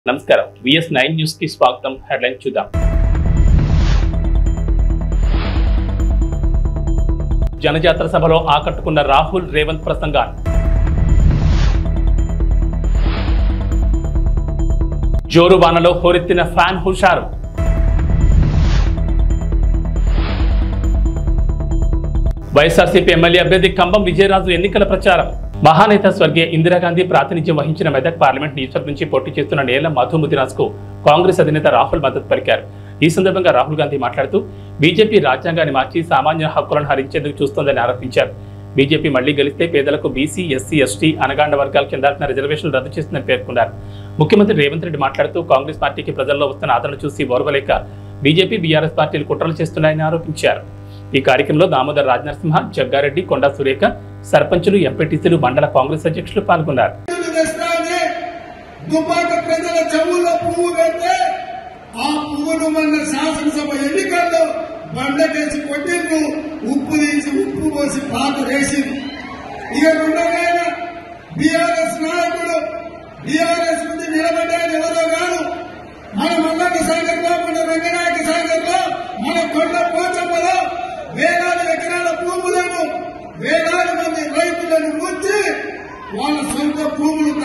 నమస్కారం VS nine news కి స్వాగతం హెడ్లైన్ చూద్దాం జనజాతర సభలో ఆకట్టుకున్న రాహుల్ రేవంత్ ప్రసంగాలు జోరు వానలో హోరెత్తిన ఫ్యాన్ హుషారు వైఎస్ఆర్సీపీ ఎమ్మెల్యే అభ్యర్థి కంబం విజయరాజు ఎన్నికల ప్రచారం మహానేత స్వర్గీయ ఇందిరాగాంధీ ప్రాతినిధ్యం వహించిన మెదక్ పార్లమెంట్ నియోజకవర్గం నుంచి పోటీ చేస్తున్న నేల మధు ముదిరాజ్ కు కాంగ్రెస్ అధినేత రాహుల్ మద్దతు పలికారు ఈ సందర్భంగా రాహుల్ గాంధీ మాట్లాడుతూ బీజేపీ రాజ్యాంగాన్ని మార్చి సామాన్య హక్కులను హరించేందుకు చూస్తోందని ఆరోపించారు బీజేపీ మళ్లీ గెలిస్తే పేదలకు బీసీ ఎస్సీ ఎస్టీ అనగాండ వర్గాల కింద రిజర్వేషన్లు రద్దు చేస్తుందని పేర్కొన్నారు ముఖ్యమంత్రి రేవంత్ రెడ్డి మాట్లాడుతూ కాంగ్రెస్ పార్టీకి ప్రజల్లో వస్తున్న ఆదరణ చూసి ఓర్వలేక బీజేపీ బీఆర్ఎస్ పార్టీలు కుట్రలు చేస్తున్నాయని ఆరోపించారు ఈ కార్యక్రమంలో దామోదర్ రాజనరసింహ జగ్గారెడ్డి కొండా సురేఖ సర్పంచులు ఎంపీటీసీలు మండల కాంగ్రెస్ అధ్యక్షులు పాల్గొన్నారు పువ్వులు తెస్తానే దుబ్బాక ప్రజల చెవుల్లో పువ్వు పెడితే ఆ పువ్వును మన శాసనసభ ఎన్నికల్లో బండకేసి కొట్టిండ్రు ఉప్పు తీసి ఉప్పు పోసి పాత వేసింది ఇక రెండోనైనా బీఆర్ఎస్ నాయకుడు బీఆర్ఎస్ నుండి నిలబడ్డాడు ఎవరో కాదు మన మల్లన్న సాగర్లో మన రంగనాయక సాగర్లో మన కొండ పోచమ్మలో వేలాది ఎకరాల భూములను వేలాది మంది రైతులను ముంచి వాళ్ళ సొంత భూములు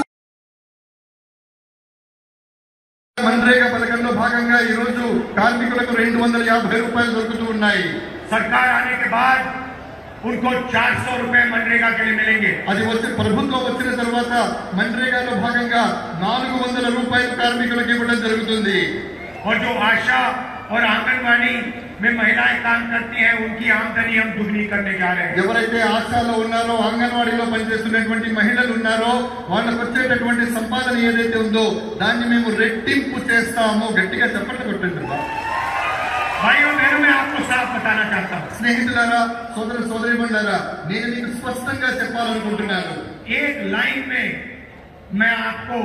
మన్రేగా పథకంలో భాగంగా ఈ రోజు కార్మికులకు రెండు వందల యాభై రూపాయలు దొరుకుతూ ఉన్నాయి सरकार आने के बाद उनको 400 रुपए मनरेगा के लिए मिलेंगे అది వచ్చి ప్రభుత్వం వచ్చిన తర్వాత మన్రేగాలో భాగంగా నాలుగు వందల రూపాయలు కార్మికులకు ఇవ్వడం జరుగుతుంది और जो आशा और आंगनबाड़ी में महिलाएं काम करती हैं उनकी आमदनी हम दुगनी करने जा रहे हैं ఎవరైతే ఆశాలో ఉన్నారో అంగన్వాడీలో పనిచేస్తున్నటువంటి మహిళలు ఉన్నారో వాళ్ళకు వచ్చేటటువంటి సంపాదన ఏదైతే ఉందో దాన్ని మేము రెట్టింపు చేస్తాము గట్టిగా చెప్పండి కొట్టండి भाइयों बहनों मैं आपको साफ बताना चाहता हूँ స్నేహితులారా సోదర సోదరిమండారా నేను మీకు స్పష్టంగా చెప్పాలనుకుంటున్నాను एक लाइन में मैं आपको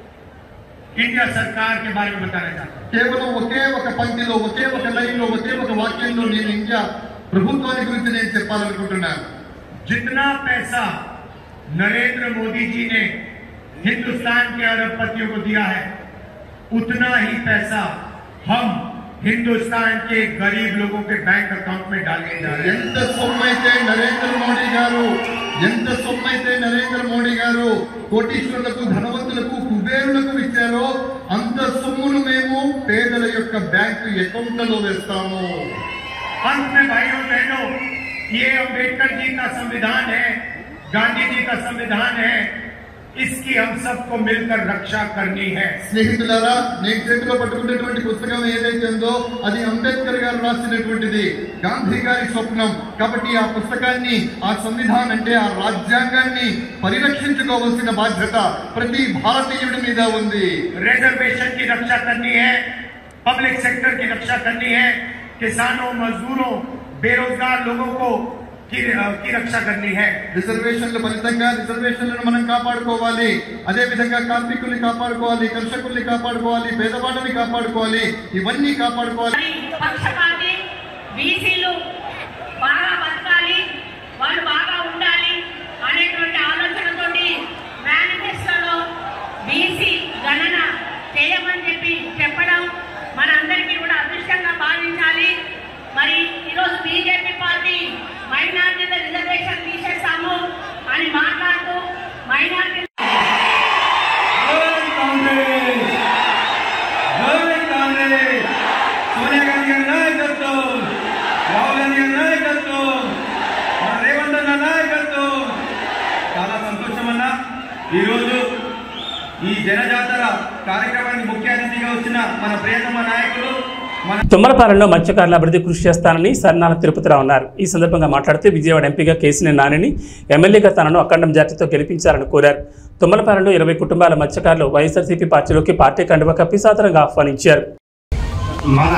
इंडिया सरकार के बारे में बताना चाहता हूँ కేవలం ఒకే ఒక పంక్తిలో ఒకే ఒక లైన్లో ఒకే ఒక వాక్యంలో నేను ఇండియా ప్రభుత్వాన్ని గురించి నేను చెప్పాలనుకుంటున్నాను जितना पैसा नरेंद्र मोदी जी ने हिंदुस्तान के अरबपतियों को दिया है उतना ही पैसा हम हिंदुस्तान के गरीब लोगों के बैंक अकाउंट में डालने जा रहे हैं ఎంత సొమ్మైతే నరేంద్ర మోడీ గారు ఎంత సొమ్మైతే నరేంద్ర మోడీ గారు కోటీశ్వరులకు ధనవంతులకు కుబేరులకు ఇచ్చారో అంత సొమ్మును మేము పేదల యొక్క బ్యాంకు అకౌంట్లలో వేస్తాము अंत में भाइयों बहनों ये अंबेडकर जी का संविधान है गांधी जी का संविधान है इसकी हम सबको मिलकर रक्षा करनी है స్నేహితులారా నేను చేతిలో పట్టుకున్నటువంటి పుస్తకం ఏదైతే ఉందో అది అంబేద్కర్ గారు రాసినటువంటిది గాంధీ గారి స్వప్నం కాబట్టి ఆ పుస్తకాన్ని ఆ సంవిధానం అంటే ఆ రాజ్యాంగాన్ని పరిరక్షించుకోవాల్సిన బాధ్యత ప్రతి భారతీయుడి మీద ఉంది रिजर्वेशन की रक्षा करनी है पब्लिक सेक्टर की रक्षा करनी है किसानों मजदूरों बेरोजगार लोगों को की, की रक्षा करनी है రిజర్వేషన్ల ఫలితంగా రిజర్వేషన్లను మనం కాపాడుకోవాలి అదే విధంగా కార్మికుల్ని కాపాడుకోవాలి కర్షకుల్ని కాపాడుకోవాలి పేదవాళ్ళని కాపాడుకోవాలి ఇవన్నీ కాపాడుకోవాలి కానీ పక్షపాతి బీసీలు బాగా బతకాలి వాళ్ళు బాగా ఉండాలి అనేటువంటి ఆలోచనతోటి మేనిఫెస్టోలో బీసీ గణన చేయమని చెప్పి చెప్పడం మనందరికీ కూడా అదృష్టంగా భావించాలి మరి ఈరోజు బీజేపీ పార్టీ మైనార్టీల రిజర్వేషన్ తీసేస్తాము అని మాట్లాడుతూ మైనార్టీ సోనియా గాంధీ గారి నాయకత్వం రాహుల్ గాంధీ గారి నాయకత్వం మన రేవంత్ అన్న నాయకత్వం చాలా సంతోషం అన్న ఈరోజు ఈ జనజాతర కార్యక్రమానికి ముఖ్య అతిథిగా వచ్చిన మన ప్రియతమ నాయకులు మన తుమ్మలపాలెంలో మత్స్యకారుల అభివృద్ధి కృషి చేస్తానని సన్నాల తిరుపతిరావు అన్నారు ఈ సందర్భంగా మాట్లాడుతూ విజయవాడ ఎంపీగా కేసీని నానిని ఎమ్మెల్యేగా తనను అఖండం జాతితో గెలిపించాలని కోరారు తుమ్మలపాలెంలో ఇరవై కుటుంబాల మత్స్యకారులు వైఎస్ఆర్సీపీ పార్టీలోకి పార్టీ కండువ కప్పి సాదరంగా ఆహ్వానించారు మన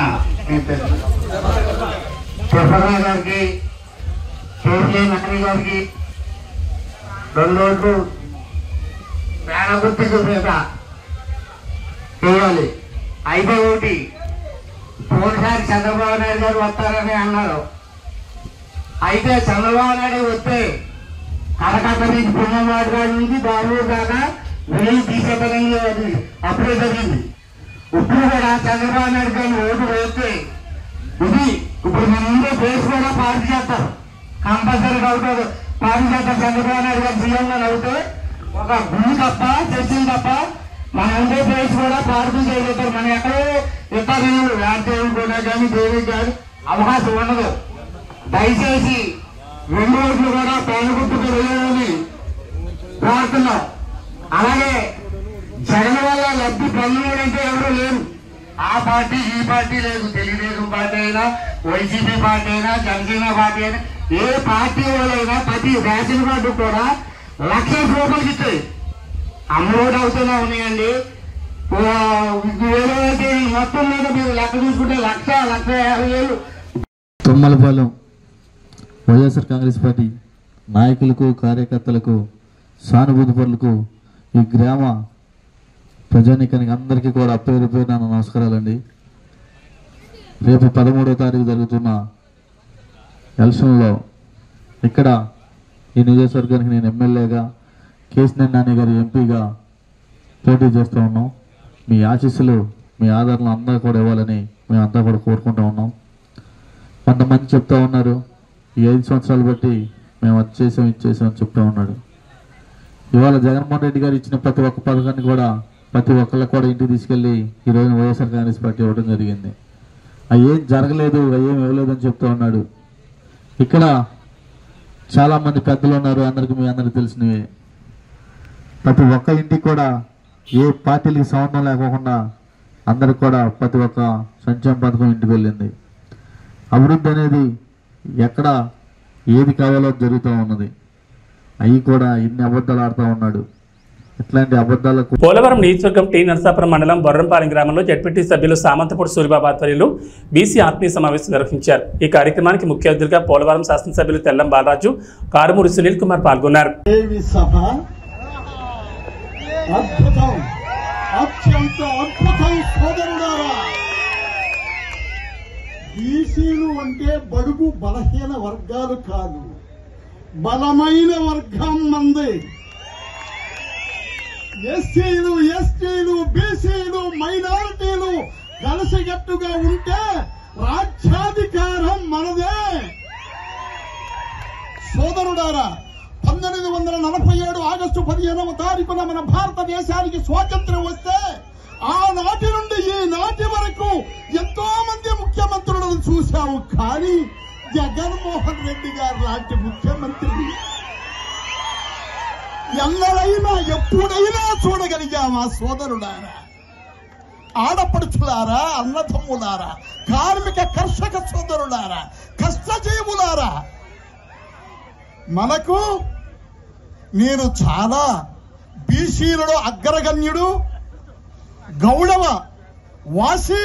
ప్రసన్న గారికి కేసీ నకరి గారికి రెండు రోజులు ప్రాణగుర్తి చూపేట చేయాలి అయితే ఒకటి పోయినసారి చంద్రబాబు నాయుడు గారు వస్తారని అన్నారు అయితే చంద్రబాబు నాయుడు వస్తే కలకత్తా నుంచి పుణ్యవాడి గారి నుంచి బెంగళూరు దాకా వేలు తీసేపడంలో అది అప్పుడే జరిగింది ఇప్పుడు కూడా చంద్రబాబు నాయుడు గారిని ఓటు వేస్తే ఇది ఇప్పుడు మన ముందే బేస్ కూడా పార్టీ చేస్తారు కంపల్సరీగా అవుతారు పార్టీ చేస్తారు చంద్రబాబు నాయుడు గారు సీఎం గారు అవుతే ఒక భూమి తప్ప చర్చలు తప్ప మన ఉండే బేస్ కూడా పార్టీ చేయగలుగుతారు మనం ఎక్కడో ఇతరులు వ్యాఖ్యలు కూడా కానీ దేనికి కానీ అవకాశం ఉండదు దయచేసి రెండు రోజులు కూడా పేదగుట్టుకు వెళ్ళాలని ప్రార్థన అలాగే జగన్ వల్ల లబ్ధి పొందడంటే ఎవరు లేరు ఆ పార్టీ ఈ పార్టీ లేదు తెలుగుదేశం పార్టీ అయినా వైసీపీ పార్టీ అయినా జనసేన పార్టీ అయినా ఏ పార్టీ వాళ్ళైనా ప్రతి రేషన్ కార్డు కూడా లక్ష రూపాయలకి ఇస్తాయి అమ్మఒడి అవుతూనే ఉన్నాయండి ఓ, వేరే అయితే మొత్తం మీద మీరు లెక్క చూసుకుంటే లక్ష లక్ష యాభై వేలు తుమ్మలపాలెం వైఎస్ఆర్ కాంగ్రెస్ పార్టీ నాయకులకు కార్యకర్తలకు సానుభూతి పరులకు ఈ గ్రామ ప్రజానీకానికి అందరికీ కూడా పేరు పేరు నా నమస్కారాలండి రేపు పదమూడవ తారీఖు జరుగుతున్న ఎలక్షన్లో ఇక్కడ ఈ నియోజకవర్గానికి నేను ఎమ్మెల్యేగా కేసినేని నాని గారి ఎంపీగా పోటీ చేస్తూ ఉన్నాం మీ ఆశీస్సులు మీ ఆదరణ అందరూ కూడా ఇవ్వాలని మేమంతా కూడా కోరుకుంటూ ఉన్నాం కొంతమంది చెప్తా ఉన్నారు ఈ ఐదు సంవత్సరాలు బట్టి మేము అది చేసాం ఇది చేసాం అని చెప్తా ఉన్నాడు ఇవాళ జగన్మోహన్ రెడ్డి గారు ఇచ్చిన ప్రతి ఒక్క పథకాన్ని కూడా ప్రతి ఒక్కళ్ళకి కూడా ఇంటికి తీసుకెళ్లి ఈ రోజున వైఎస్ఆర్ కాంగ్రెస్ పార్టీ ఇవ్వడం జరిగింది అవి ఏం జరగలేదు అవి ఏం ఇవ్వలేదు అని చెప్తా ఉన్నాడు ఇక్కడ చాలా మంది పెద్దలు ఉన్నారు అందరికి మీ అందరికి తెలిసినవి ప్రతి ఒక్క ఇంటికి కూడా ఏ పార్టీలకి సంబంధం లేకోకుండా అందరికి కూడా ప్రతి ఒక్క సంక్షేమ పథకం ఇంటికి వెళ్ళింది అభివృద్ధి అనేది ఎక్కడ ఏది కావాలో జరుగుతూ ఉన్నది అవి కూడా ఇన్ని అబద్ధాలు ఆడుతూ ఉన్నాడు ఇట్లాంటి అబద్ధాలకు పోలవరం నియోజకవర్గం టీ నరసాపురం మండలం బొర్రంపాలెం గ్రామంలో జడ్పీటీ సభ్యులు సామంతపూడి సూరిబాబు ఆధ్వర్యంలో బీసీ ఆత్మీయ సమావేశం నిర్వహించారు ఈ కార్యక్రమానికి ముఖ్య అతిథిగా పోలవరం శాసనసభ్యులు తెల్లం బాలరాజు కారుమూరి సునీల్ కుమార్ పాల్గొన్నారు దేవి సభ అద్భుతం అత్యంత అద్భుతం సోదరుడారా బీసీలు అంటే బడుగు బలహీన వర్గాలు కాదు బలమైన వర్గం మంది ఎస్సీలు ఎస్టీలు బీసీలు మైనారిటీలు కలిసికట్టుగా ఉంటే రాజ్యాధికారం మనదే సోదరుడారా పంతొమ్మిది వందల నలభై ఏడు ఆగస్టు పదిహేనవ తారీఖున మన భారతదేశానికి స్వాతంత్ర్యం వస్తే ఆనాటి నుండి ఈ నాటి వరకు ఎంతో మంది ముఖ్యమంత్రులను చూశాము కానీ జగన్మోహన్ రెడ్డి గారు లాంటి ముఖ్యమంత్రి ఎన్నడైనా ఎప్పుడైనా చూడగలిగామా సోదరుడారా ఆడపడుచులారా అన్నదమ్ములారా కార్మిక కర్షక సోదరులారా కష్టజీవులారా మనకు నేను చాలా బీసీలలో అగ్రగణ్యుడు గౌడవ వాసి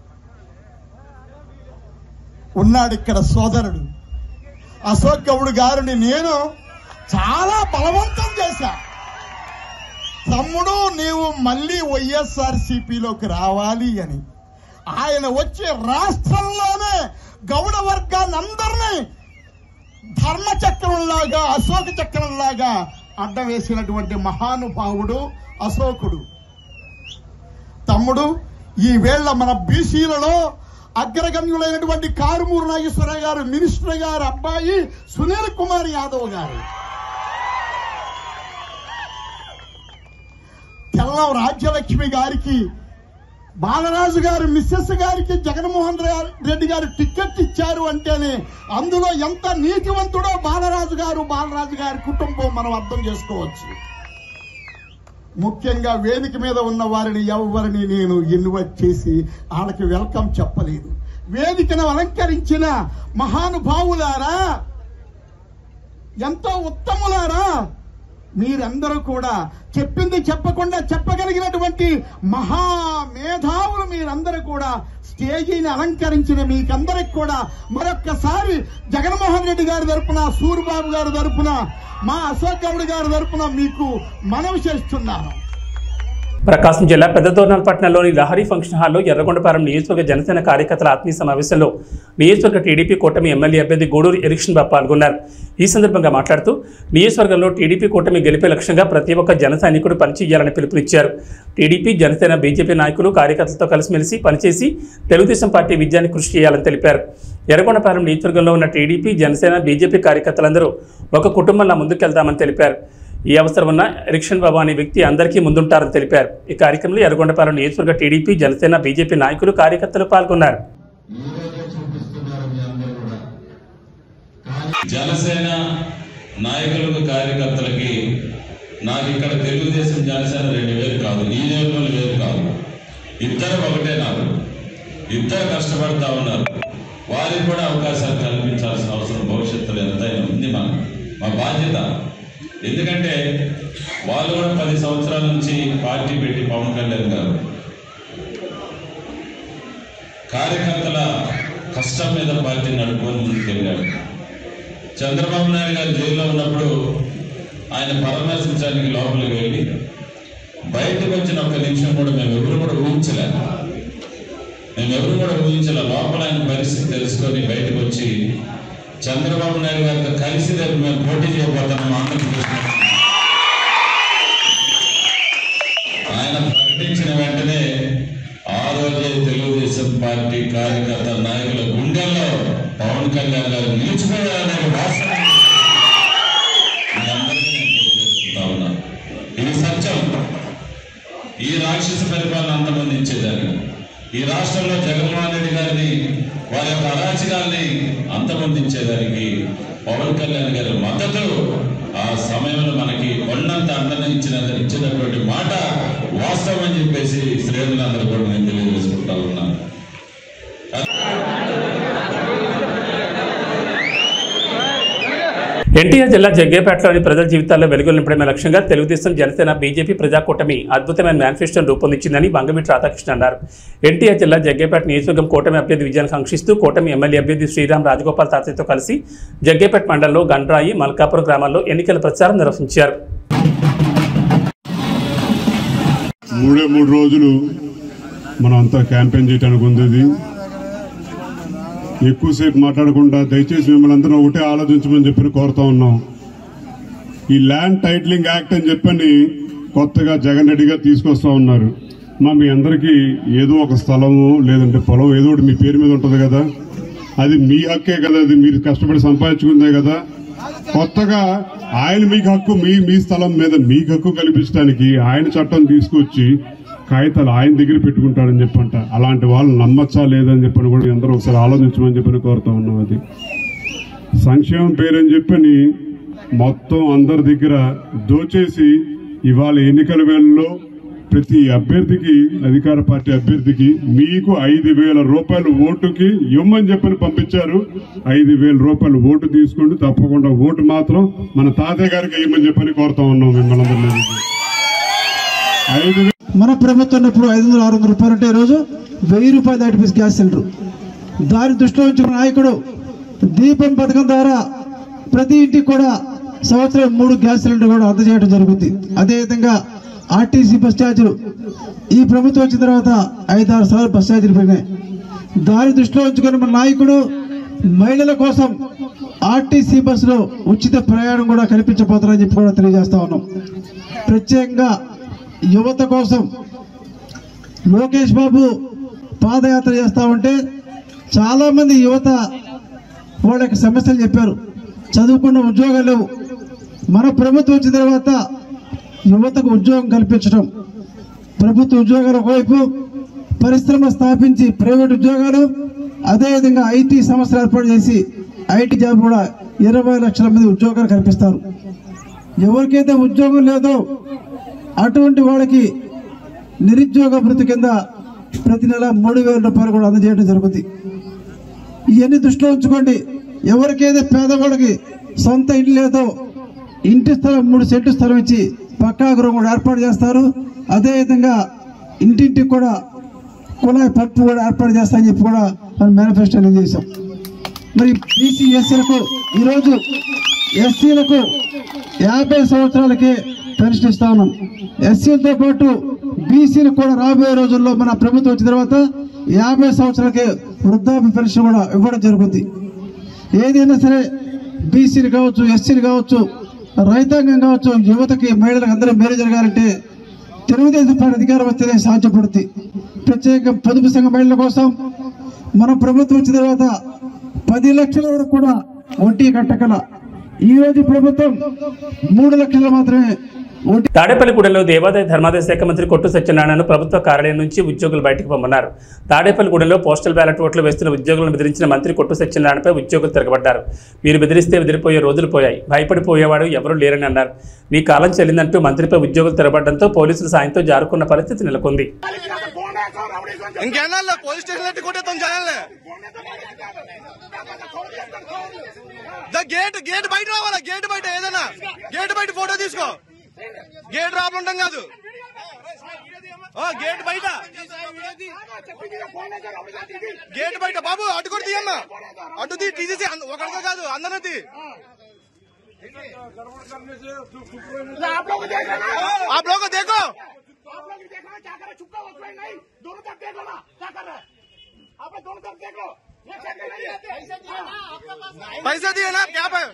ఉన్నాడు ఇక్కడ సోదరుడు అశోక్ గౌడ్ గారిని నేను చాలా బలవంతం చేశా తమ్ముడు నీవు మళ్ళీ వైఎస్ఆర్ సిపిలోకి రావాలి అని ఆయన వచ్చి రాష్ట్రంలోనే గౌడ వర్గాన్ని అందరినీ ధర్మ చక్రంలాగా అశోక చక్రంలాగా అడ్డం వేసినటువంటి మహానుభావుడు అశోకుడు తమ్ముడు ఈ వేళ మన బీసీలలో అగ్రగణ్యులైనటువంటి కారుమూరు నాగేశ్వరరావు గారు మినిస్టర్ గారు అబ్బాయి సునీల్ కుమార్ యాదవ్ గారు తెల్లం రాజ్యలక్ష్మి గారికి బాలరాజు గారు మిస్సెస్ గారికి జగన్మోహన్ రా- రెడ్డి గారు టికెట్ ఇచ్చారు అంటేనే అందులో ఎంత నీతివంతుడో బాలరాజు గారు బాలరాజు గారి కుటుంబం మనం అర్థం చేసుకోవచ్చు ముఖ్యంగా వేదిక మీద ఉన్న వారిని ఎవరిని నేను ఇన్వైట్ చేసి వాళ్ళకి వెల్కమ్ చెప్పలేదు వేదికను అలంకరించిన మహానుభావులారా ఎంతో ఉత్తములారా మీరందరూ కూడా చెప్పింది చెప్పకుండా చెప్పగలిగినటువంటి మహా మేధావులు మీరందరూ కూడా స్టేజీని అలంకరించిన మీకందరికి కూడా మరొక్కసారి జగన్మోహన్ రెడ్డి గారి తరపున సూరిబాబు గారి తరపున మా అశోక్ గౌడ్ గారి తరపున మీకు మనవి చేస్తున్నాను ప్రకాశం జిల్లా పెద్దదోర్నాలపట్నంలోని లహరి ఫంక్షన్ హాల్లో ఎర్రగొండపాలెం నియోజకవర్గ జనసేన కార్యకర్తల ఆత్మీయ సమావేశంలో నియోజకవర్గ టీడీపీ కూటమి ఎమ్మెల్యే అభ్యర్థి గూడూరు ఎరిక్షన్ బాబు పాల్గొన్నారు ఈ సందర్భంగా మాట్లాడుతూ నియోజకవర్గంలో టీడీపీ కూటమి గెలిపే లక్ష్యంగా ప్రతి ఒక్క జన సైనికుడు పనిచేయాలని పిలుపునిచ్చారు టీడీపీ జనసేన బీజేపీ నాయకులు కార్యకర్తలతో కలిసిమెలిసి పనిచేసి తెలుగుదేశం పార్టీ విజయాన్ని కృషి చేయాలని తెలిపారు ఎర్రగొండపాలెం నియోజకవర్గంలో ఉన్న టీడీపీ జనసేన బీజేపీ కార్యకర్తలందరూ ఒక కుటుంబంలా ముందుకెళ్తామని తెలిపారు ఈ అవసరం ఉన్న ఎరిక్షన్ బాబు అనే వ్యక్తి అందరికీ ముందుంటారని తెలిపారు ఈ కార్యక్రమంలో ఎర్రగొండపాలెం నియోజకవర్గ టీడీపీ జనసేన బీజేపీ నాయకులు కార్యకర్తలు పాల్గొన్నారు జనసేన నాయకులకు కార్యకర్తలకి నాకు ఇక్కడ తెలుగుదేశం జనసేన రెండు వేలు కాదు ఈ నియోజకవర్గంలో వేరు కాదు ఇద్దరు ఒకటే నాకు ఇద్దరు కష్టపడతా ఉన్నారు వారికి కూడా అవకాశాలు కల్పించాల్సిన అవసరం భవిష్యత్తులో ఎంతైనా ఉంది మనకు మా బాధ్యత ఎందుకంటే వాళ్ళు కూడా పది సంవత్సరాల నుంచి పార్టీ పెట్టి పవన్ కళ్యాణ్ గారు కార్యకర్తల కష్టం మీద పార్టీ నడుపుకొని ముందుకెళ్ళాడు చంద్రబాబు నాయుడు గారు జైల్లో ఉన్నప్పుడు ఆయన పరామర్శించడానికి లోపలికి వెళ్ళి బయటకు వచ్చిన ఒక్క నిమిషం కూడా మేము ఎవరు కూడా ఊహించలేము మేము ఎవరు కూడా ఊహించలే లోపల ఆయన పరిస్థితి తెలుసుకొని బయటకు వచ్చి చంద్రబాబు నాయుడు గారితో కలిసి రేపు మేము పోటీ చేయబోతున్నాం ఆంధ్రప్రదేశ్ ఆయన ప్రకటించిన వెంటనే ఆ రోజే తెలుగుదేశం పార్టీ కార్యకర్త నాయకుల గుండెల్లో పవన్ కళ్యాణ్ గారు నిలిచిపోయారనే వాస్తవం మీ అందరికీ నేను తెలియజేసుకుంటా ఉన్నా. ఇది సత్యం ఈ రాక్షస పరిపాలన అంతమందించేదాన్ని ఈ రాష్ట్రంలో జగన్మోహన్ రెడ్డి గారిని వారి యొక్క అరాచకాల్ని అంతమొందించేదానికి పవన్ కళ్యాణ్ గారి మద్దతు ఆ సమయంలో మనకి కొండంత అండన ఇచ్చిన ఇచ్చినటువంటి మాట వాస్తవం అని చెప్పేసి శ్రేణులందరూ కూడా నేను తెలియజేసుకుంటా ఉన్నాను ఎన్టీఆర్ జిల్లా జగ్గేపేటలోని ప్రజల జీవితాల్లో వెలుగులు నింపడమే లక్ష్యంగా తెలుగుదేశం జనసేన బీజేపీ ప్రజాకూటమి అద్భుతమైన మేనిఫెస్టోను రూపొందించిందని బంగమిటి రాధాకృష్ణ అన్నారు ఎన్టీఆర్ జిల్లా జగ్గేపేట నియోజకవర్గం కూటమి అభ్యర్థి విజయాన్ని కాంక్షిస్తూ కూటమి ఎమ్మెల్యే అభ్యర్థి శ్రీరామ్ రాజగోపాల్ తాతయ్యతో కలిసి జగ్గేపేట మండలంలో గండ్రాయి మల్కాపురం గ్రామాల్లో ఎన్నికల ప్రచారం నిర్వహించారు మూడే మూడు రోజులు మనం అంతా క్యాంపెయిన్ చేయడానికి ఉంది ఇది. ఎక్కువసేపు మాట్లాడకుండా దయచేసి మిమ్మల్ని అందరూ ఒకటే ఆలోచించమని చెప్పి కోరుతా ఉన్నాం ఈ ల్యాండ్ టైటిలింగ్ యాక్ట్ అని చెప్పని కొత్తగా జగన్ రెడ్డి గారు తీసుకొస్తా ఉన్నారు మా మీ అందరికీ ఏదో ఒక స్థలము లేదంటే పొలం ఏదో ఒకటి మీ పేరు మీద ఉంటుంది కదా అది మీ హక్కే కదా అది మీరు కష్టపడి సంపాదించుకుందే కదా కొత్తగా ఆయన మీకు హక్కు మీ మీ స్థలం మీద మీకు హక్కు కల్పించడానికి ఆయన చట్టం తీసుకొచ్చి కాగితాలు ఆయన దగ్గర పెట్టుకుంటాడని చెప్పంట అలాంటి వాళ్ళు నమ్మచ్చా లేదని చెప్పని కూడా అందరూ ఒకసారి ఆలోచించమని చెప్పని కోరుతా ఉన్నాం అది సంక్షేమం పేరని చెప్పని మొత్తం అందరి దగ్గర దోచేసి ఇవాళ ఎన్నికల వేళల్లో ప్రతి అభ్యర్థికి అధికార పార్టీ అభ్యర్థికి మీకు ఐదు వేల రూపాయలు ఓటుకి ఇవ్వమని చెప్పని పంపించారు ఐదు వేల రూపాయలు ఓటు తీసుకోండి తప్పకుండా ఓటు మాత్రం మన తాతయ్య గారికి ఇవ్వమని చెప్పని కోరుతా ఉన్నాం మిమ్మల్ని అందరినీ. ఐదు వే- మన ప్రభుత్వం ఇప్పుడు ఐదు వందల ఆరు వందల రూపాయలు ఉంటే ఈరోజు వెయ్యి రూపాయలు దాటిపేసి గ్యాస్ సిలిండర్ దాని దృష్టిలో ఉంచిన నాయకుడు దీపం పథకం ద్వారా ప్రతి ఇంటికి కూడా సంవత్సరం మూడు గ్యాస్ సిలిండర్ కూడా అందజేయడం జరుగుతుంది అదేవిధంగా ఆర్టీసీ బస్ ఛార్జీలు ఈ ప్రభుత్వం వచ్చిన తర్వాత ఐదు ఆరు సార్లు బస్ ఛార్జీలు పెరిగినాయి దాని దృష్టిలో ఉంచుకొని మన నాయకుడు మహిళల కోసం ఆర్టీసీ బస్సులో ఉచిత ప్రయాణం కూడా కల్పించబోతున్నారని చెప్పి కూడా తెలియజేస్తా ఉన్నాం ప్రత్యేకంగా యువత కోసం లోకేష్ బాబు పాదయాత్ర చేస్తా ఉంటే చాలా మంది యువత వాళ్ళ యొక్క సమస్యలు చెప్పారు చదువుకున్న ఉద్యోగాలు లేవు మన ప్రభుత్వం వచ్చిన తర్వాత యువతకు ఉద్యోగం కల్పించడం ప్రభుత్వ ఉద్యోగాల ఒకవైపు పరిశ్రమ స్థాపించి ప్రైవేట్ ఉద్యోగాలు అదేవిధంగా ఐటీ సంస్థలు ఏర్పాటు చేసి ఐటీ జాబ్ కూడా ఇరవై లక్షల మంది ఉద్యోగాలు కల్పిస్తారు ఎవరికైతే ఉద్యోగం లేదో అటువంటి వాళ్ళకి నిరుద్యోగ భృతి కింద ప్రతి నెల మూడు వేల రూపాయలు కూడా అందజేయడం జరుగుతుంది ఇవన్నీ దృష్టిలో ఉంచుకోండి ఎవరికైతే పేదవాళ్ళకి సొంత ఇల్లు లేదో ఇంటి స్థలం మూడు సెంటు స్థలం ఇచ్చి పక్కా గృహం కూడా ఏర్పాటు చేస్తారు అదేవిధంగా ఇంటింటికి కూడా కుళాయి పంపు కూడా ఏర్పాటు చేస్తామని చెప్పి కూడా మనం మేనిఫెస్టోలో చేశాం మరి బీసీ ఎస్సీలకు ఈరోజు ఎస్సీలకు యాభై సంవత్సరాలకే పెన్షన్ ఇస్తా ఉన్నాం ఎస్సీలతో పాటు బీసీలు కూడా రాబోయే రోజుల్లో మన ప్రభుత్వం వచ్చిన తర్వాత యాభై సంవత్సరాలకే వృద్ధాప్య పెన్షన్ కూడా ఇవ్వడం జరుగుతుంది ఏదైనా సరే బీసీలు కావచ్చు ఎస్సీలు కావచ్చు రైతాంగం కావచ్చు యువతకి మహిళలకు అందరూ మేలు జరగాలంటే తెలుగుదేశం పార్టీ అధికారం వస్తేనే సాధ్యపడుతుంది ప్రత్యేక పొదుపు సంఘ మహిళల కోసం మన ప్రభుత్వం వచ్చిన తర్వాత పది లక్షల వరకు కూడా వడ్డీ కట్టగల ఈ రోజు ప్రభుత్వం మూడు లక్షలు మాత్రమే వడ్డీ తాడేపల్లిగూడెంలో దేవాదాయ ధర్మాదాయ శాఖ మంత్రి కొట్టు సత్యనారాయణను ప్రభుత్వ కార్యాలయం నుంచి ఉద్యోగులు బయటకు పొమ్మన్నారు తాడేపల్లిగూడెంలో పోస్టల్ బ్యాలెట్ ఓట్లు వేస్తున్న ఉద్యోగులను బెదిరించిన మంత్రి కొట్టు సత్యనారాయణపై ఉద్యోగులు తిరగబడ్డారు మీరు బెదిరిస్తే బెదిరిపోయే రోజులు పోయాయి భయపడిపోయేవాడు ఎవరూ లేరని అన్నారు నీ కాలం చెల్లిందంటూ మంత్రిపై ఉద్యోగులు తిరగబడడంతో పోలీసులు సాయంతో జారుకున్న పరిస్థితి నెలకొంది ఇంకేనా పోలీస్ స్టేషన్ ఎట్టి కొట్టేస్తాం జనాల్ని ద గేట్ గేట్ బయట రావాలా గేట్ బయట ఏదైనా గేట్ బయట ఫోటో తీసుకో గేట్ రాబడి ఉంటాం కాదు ఆ, గేట్ బయట గేట్ బయట బాబు అటు కూడా తీయమ్మా అటు తీ తీసేసి అంద- ఒకరితో కాదు అందరూ తీ आप लोग को देखो पैसे दिए ना क्या पे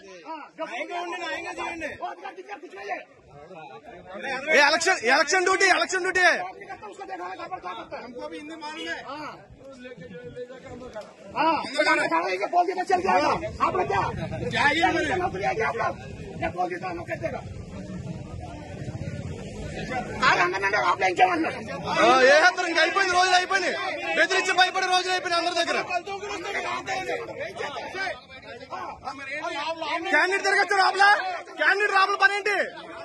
ये election election duty election duty है हमको भी हिंदी मालूम है बोल के चल जाएगा आप लोग क्या क्या ये मैंने? नौकरी है क्या आप लोग क्या बोल के काम कर देगा ఆరు అందరూ అప్లై చేయమన్నా ఆ, ఏ హత్తరు ఇంకా అయిపోయింది రోజులు అయిపోయింది బెదిరించి భయపడే రోజులు అయిపోయినాయి అందరి దగ్గర క్యాండిడేట్ తిరగచ్చు రాబులా క్యాండిడేట్ రాబుల పని ఏంటి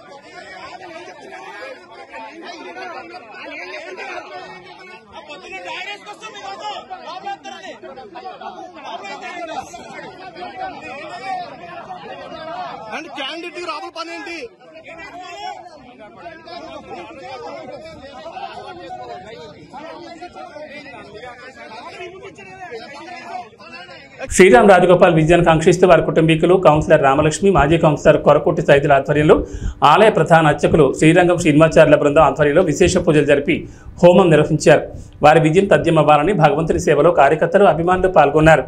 అంటే క్యాండిడేట్ రాబుల పని ఏంటి శ్రీరామ్ రాజగోపాల్ విజయాన్ని కాంక్షిస్తూ వారి కుటుంబీకులు కౌన్సిలర్ రామలక్ష్మి మాజీ కౌన్సిలర్ కొరకొట్టి సైదుల ఆధ్వర్యంలో ఆలయ ప్రధాన అర్చకులు శ్రీరంగం శ్రీనిమాచార్యుల బృందం ఆధ్వర్యంలో విశేష పూజలు జరిపి హోమం నిర్వహించారు వారి విజయం తథ్యమవ్వాలని భగవంతుని సేవలో కార్యకర్తలు అభిమానులు పాల్గొన్నారు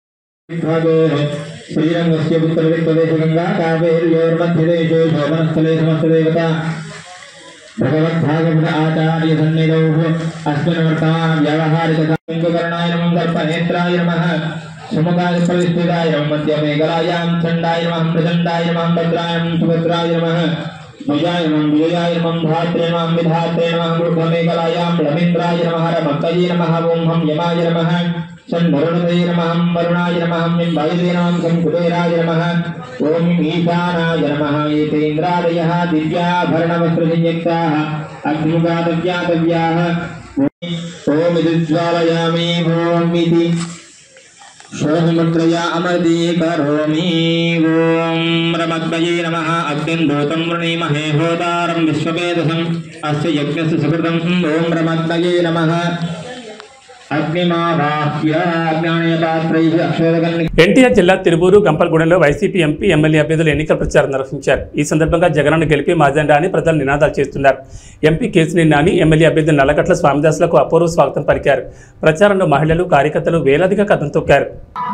श्रीरङ्गस्य उत्तरदिक्प्रदेशगङ्गा कावेर्योर्मध्यदेशे शोभनस्थले समस्तदेवता भगवद्भागवत आचार्यसन्निधौ अस्मिन् वर्तमान व्यावहारिककर्णाय नमः कल्पनेत्राय नमः सुमुखाय प्रविष्टिताय नमः मध्यमेकलायां चण्डाय नमः प्रचण्डाय नमः भद्राय नमः सुभद्राय नमः भुजाय नमः विजयाय नमः धात्रे नमः विधात्रे नमः मूर्धमेकलायां रवीन्द्राय नमः रमक्तये नमः ॐ हं यमाय नमः षण्भरुणदये नमः वरुणाय नमः बिम्बायुधे नमः शङ्कुबेराय नमः ॐ ईशानाय नमः एतेन्द्रादयः दिव्याभरणवस्त्रसंयुक्ताः अग्निमुखादव्यातव्याः ॐ इति ज्वालयामि ॐ इति शोभमुद्रया अमृती करोमि ॐ रमग्नये नमः अग्निं भूतं वृणीमहे होतारं विश्ववेदसम् अस्य यज्ञस्य सुकृतम् ॐ रमग्नये नमः अग्निमावाह्य ज्ञानपात्रैः अक्षोदकन्नि ఎన్టీఆర్ జిల్లా తిరువూరు గంపలగూడెంలో వైసీపీ ఎంపీ ఎమ్మెల్యే అభ్యర్థులు ఎన్నికల ప్రచారం నిర్వహించారు ఈ సందర్భంగా జగనన్న గెలిపి మాజెండా అని ప్రజలు నినాదాలు చేస్తున్నారు ఎంపీ కేసినేని నాని ఎమ్మెల్యే అభ్యర్థి నల్లగట్ల స్వామిదాసులకు అపూర్వ స్వాగతం పలికారు ప్రచారంలో మహిళలు కార్యకర్తలు వేలాదిగా కథం తొక్కారు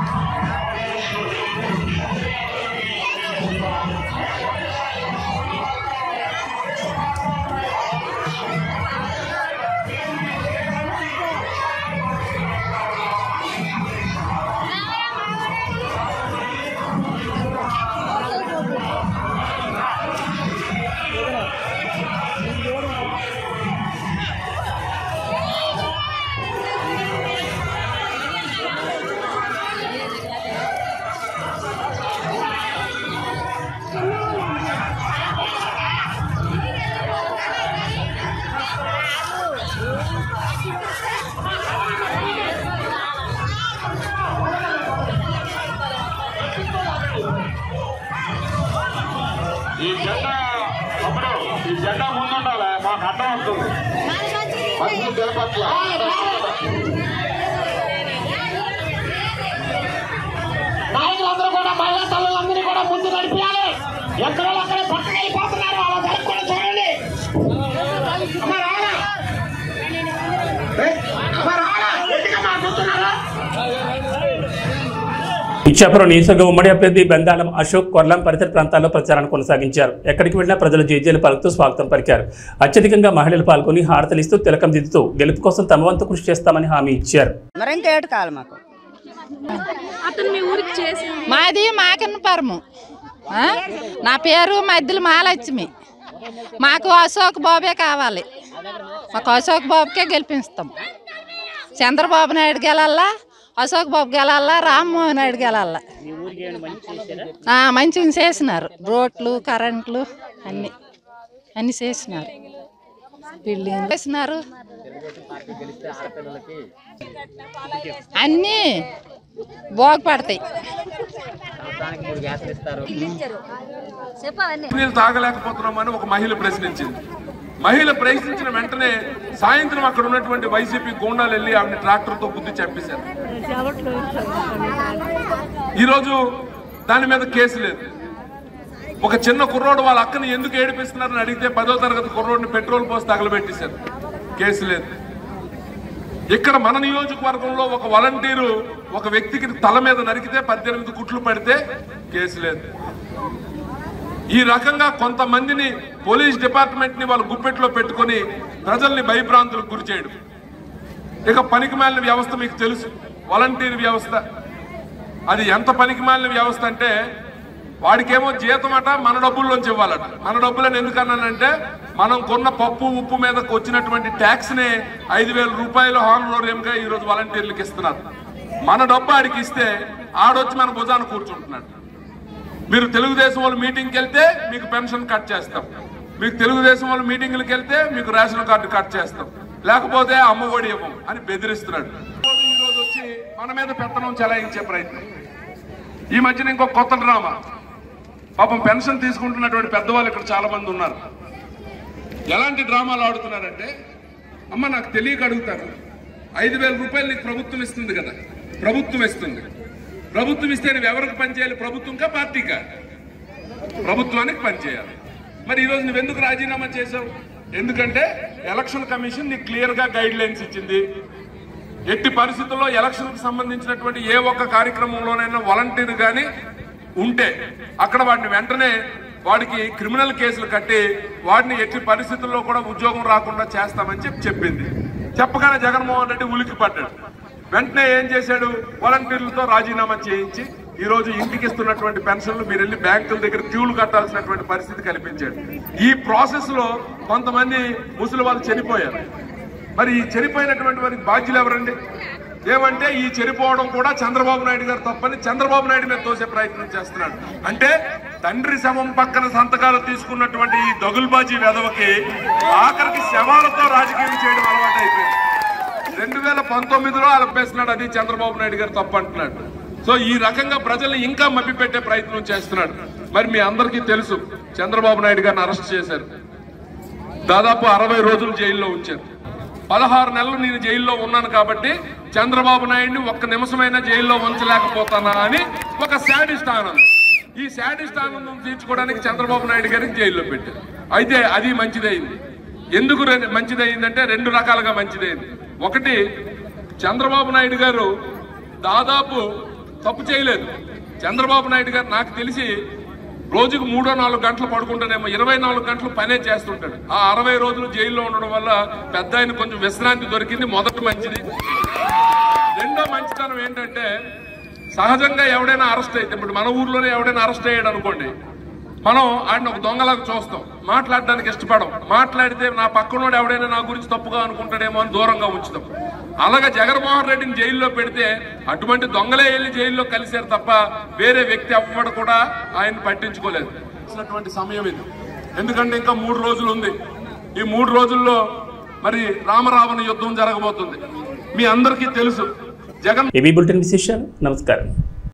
ఈ జెండా అప్పుడు ఈ జెండా ముందుండాలి మాకు అడ్డం వస్తుంది పసుపు తెలపట్ల నాయకులందరూ కూడా మహిళా తల్లులందరూ కూడా ముందు నడిపించాలి ఎక్కడో అక్కడే పక్కన వెళ్ళిపోతున్నారు అలా జరగకుండా చూడండి అమ్మ రావాలా ఇచ్చాపురం నియోజకవర్గ ఉమ్మడి అభ్యర్థి బెందాలం అశోక్ కొర్లం పరిసర ప్రాంతాల్లో ప్రచారాన్ని కొనసాగించారు ఎక్కడికి వెళ్లినా ప్రజలు జేజేలు పలుకుతూ స్వాగతం పలికారు అత్యధికంగా మహిళలు పాల్గొని హారతలిస్తూ తిలకం దిద్దుతూ గెలుపు కోసం తమ వంతు కృషి చేస్తామని హామీ ఇచ్చారు మరి ఇంకేటి కాదు మాకు అతను మీ ఊరికి చేసి మాది మాకన్నపురము ఆ? నా పేరు మధ్యలో మాలక్ష్మి మాకు అశోక్ బాబే కావాలి మాకు అశోక్ బాబుకే గెలిపిస్తాం చంద్రబాబు నాయుడు గెలల్లా అశోక్ బాబు గెలల్లా రామ్మోహన్ నాయుడు గెలల్లా ఆ, మంచిగా చేసినారు రోడ్లు కరెంట్లు అన్ని అన్ని చేసినారు బిల్డింగ్ చేసినారు అన్నీ బాగుపడతాయి నీళ్ళు తాగలేకపోతున్నామని ఒక మహిళ ప్రశ్నించింది మహిళ ప్రశ్నించిన వెంటనే సాయంత్రం అక్కడ ఉన్నటువంటి వైసీపీ గూండాలు వెళ్ళి ఆమె ట్రాక్టర్తో బుద్ధి చంపేశారు ఈరోజు దాని మీద కేసు లేదు ఒక చిన్న కుర్రోడు వాళ్ళ అక్కని ఎందుకు ఏడిపిస్తున్నారని అడిగితే పదో తరగతి కుర్రోడిని పెట్రోల్ పోసి తగలబెట్టేశారు కేసు లేదు ఇక్కడ మన నియోజకవర్గంలో ఒక వాలంటీరు ఒక వ్యక్తికి తల మీద నరికితే పద్దెనిమిది కుట్లు పడితే కేసు లేదు ఈ రకంగా కొంతమందిని పోలీస్ డిపార్ట్మెంట్ ని వాళ్ళ గుప్పెట్లో పెట్టుకొని ప్రజల్ని భయభ్రాంతులకు గురి చేయడం ఇక పనికిమాలిన వ్యవస్థ మీకు తెలుసు వాలంటీర్ వ్యవస్థ అది ఎంత పనికిమాలిన వ్యవస్థ అంటే వాడికేమో జీతం అట మన డబ్బుల్లోంచి ఇవ్వాలట మన డబ్బులని ఎందుకన్నానంటే మనం కొన్న పప్పు ఉప్పు మీదకి వచ్చినటువంటి ట్యాక్స్ ని ఐదు వేల రూపాయలు హానరోరియంగా ఈ రోజు వాలంటీర్లకు ఇస్తున్నారు మన డబ్బు ఆడికి ఇస్తే ఆడొచ్చి మన భుజాన కూర్చుంటున్నాడు మీరు తెలుగుదేశం వాళ్ళు మీటింగ్కి వెళ్తే మీకు పెన్షన్ కట్ చేస్తాం మీకు తెలుగుదేశం వాళ్ళు మీటింగ్లకు వెళ్తే మీకు రేషన్ కార్డు కట్ చేస్తాం లేకపోతే అమ్మ ఒడి ఇవ్వం అని బెదిరిస్తున్నాడు ఈ రోజు వచ్చి మన మీద పెత్తనం చెలాయించే ప్రయత్నం ఈ మధ్యన ఇంకో కొత్త డ్రామా పాపం పెన్షన్ తీసుకుంటున్నటువంటి పెద్దవాళ్ళు ఇక్కడ చాలా మంది ఉన్నారు ఎలాంటి డ్రామాలు ఆడుతున్నారంటే అమ్మ నాకు తెలియక అడుగుతాను ఐదు వేల రూపాయలు నీకు ప్రభుత్వం ఇస్తుంది కదా ప్రభుత్వం ఇస్తుంది ప్రభుత్వం ఇస్తే నువ్వు ఎవరికి పనిచేయాలి ప్రభుత్వంకా పార్టీకా ప్రభుత్వానికి పనిచేయాలి మరి ఈరోజు నువ్వు ఎందుకు రాజీనామా చేశావు ఎందుకంటే ఎలక్షన్ కమిషన్ నీకు క్లియర్ గా గైడ్ లైన్స్ ఇచ్చింది ఎట్టి పరిస్థితుల్లో ఎలక్షన్ కి సంబంధించినటువంటి ఏ ఒక్క కార్యక్రమంలోనైనా వాలంటీర్ గాని ఉంటే అక్కడ వాడిని వెంటనే వాడికి క్రిమినల్ కేసులు కట్టి వాడిని ఎట్టి పరిస్థితుల్లో కూడా ఉద్యోగం రాకుండా చేస్తామని చెప్పి చెప్పింది చెప్పగానే జగన్మోహన్ రెడ్డి ఉలికి పడ్డాడు వెంటనే ఏం చేశాడు వాలంటీర్లతో రాజీనామా చేయించి ఈ రోజు ఇంటికి ఇస్తున్నటువంటి పెన్షన్లు మీరు వెళ్ళి బ్యాంకుల దగ్గర క్యూలు కట్టాల్సినటువంటి పరిస్థితి కల్పించాడు ఈ ప్రాసెస్ లో కొంతమంది ముసలి వాళ్ళు చనిపోయారు మరి ఈ చనిపోయినటువంటి వారికి బాధ్యులు ఎవరండి ఏమంటే ఈ చనిపోవడం కూడా చంద్రబాబు నాయుడు గారు తప్పని చంద్రబాబు నాయుడు మీద తోసే ప్రయత్నం చేస్తున్నాడు అంటే తండ్రి శవం పక్కన సంతకాలు తీసుకున్నటువంటి ఈ దగుల్బాజీ వెధవకి ఆఖరికి శవాలతో రాజకీయం చేయడం అలవాటు అయిపోయింది రెండు వేల పంతొమ్మిదిలో అలపేస్తున్నాడు అది చంద్రబాబు నాయుడు గారు తప్పు అంటున్నాడు సో ఈ రకంగా ప్రజల్ని ఇంకా మభ్యపెట్టే ప్రయత్నం చేస్తున్నాడు మరి మీ అందరికీ తెలుసు చంద్రబాబు నాయుడు గారిని అరెస్ట్ చేశారు దాదాపు అరవై రోజులు జైల్లో ఉంచారు పదహారు నెలలు నేను జైల్లో ఉన్నాను కాబట్టి చంద్రబాబు నాయుడిని ఒక్క నిమిషమైనా జైల్లో ఉంచలేకపోతానా అని ఒక శాడిస్ట్ ఆనందం ఈ శాడిస్ట్ ఆనందం తీర్చుకోవడానికి చంద్రబాబు నాయుడు గారిని జైల్లో పెట్టారు అయితే అది మంచిదైంది ఎందుకు రె- మంచిదైందంటే రెండు రకాలుగా మంచిదైంది ఒకటి చంద్రబాబు నాయుడు గారు దాదాపు తప్పు చేయలేదు చంద్రబాబు నాయుడు గారు నాకు తెలిసి రోజుకు మూడో నాలుగు గంటలు పడుకుంటానేమో ఇరవై నాలుగు గంటలు పనే చేస్తుంటాడు ఆ అరవై రోజులు జైల్లో ఉండడం వల్ల పెద్ద ఆయన కొంచెం విశ్రాంతి దొరికింది మొదటి మంచిది రెండో మంచితనం ఏంటంటే సహజంగా ఎవడైనా అరెస్ట్ అయితే ఇప్పుడు మన ఊర్లోనే ఎవడైనా అరెస్ట్ అయ్యాడు అనుకోండి మనం ఆయన ఒక దొంగలాగా చూస్తాం మాట్లాడడానికి ఇష్టపడం మాట్లాడితే నా పక్కనోడు ఎవడైనా నా గురించి తప్పుగా అనుకుంటాడేమో అని దూరంగా ఉంచుతాం అలాగే జగన్మోహన్ రెడ్డిని జైల్లో పెడితే అటువంటి దొంగలే వెళ్ళి జైల్లో కలిశారు తప్ప వేరే వ్యక్తి అవ్వడు కూడా ఆయన పట్టించుకోలేదు ఇచ్చినటువంటి సమయం ఇది ఎందుకంటే ఇంకా మూడు రోజులు ఉంది ఈ మూడు రోజుల్లో మరి రామరావణ యుద్ధం జరగబోతుంది మీ అందరికీ తెలుసు జగన్ ఏబీ బులెటిన్ విశేషాలు నమస్కారం